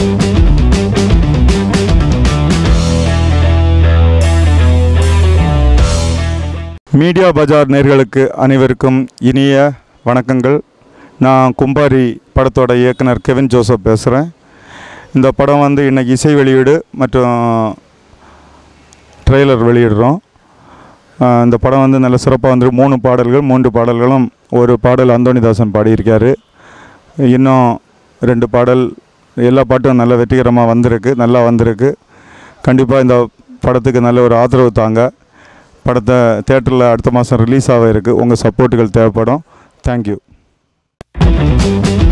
media பஜார் நேர்களுக்கு அனைவருக்கும் இனிய வணக்கங்கள் நான் கும்பாரி படத்தோட இயக்குனர் கெவின் ஜோசப் பேசுகிறேன் இந்த படம் வந்து இன்னைக்கு இசை வெளியீடு மற்றும் ட்ரெய்லர் வெளியிடுறோம் ஆஹ் இந்த படம் வந்து நல்ல சிறப்பாக வந்து மூணு பாடல்கள் மூன்று பாடல்களும் ஒரு பாடல் அந்தோணிதாசன் பாடியிருக்காரு இன்னும் ரெண்டு பாடல் எல்லா பாட்டும் நல்ல வெற்றிகரமாக வந்திருக்கு நல்லா வந்திருக்கு கண்டிப்பாக இந்த படத்துக்கு நல்ல ஒரு ஆதரவு தாங்க படத்தை தேட்டரில் அடுத்த மாதம் ரிலீஸ் ஆக இருக்குது உங்கள் சப்போர்ட்டுகள் தேவைப்படும் தேங்க்யூ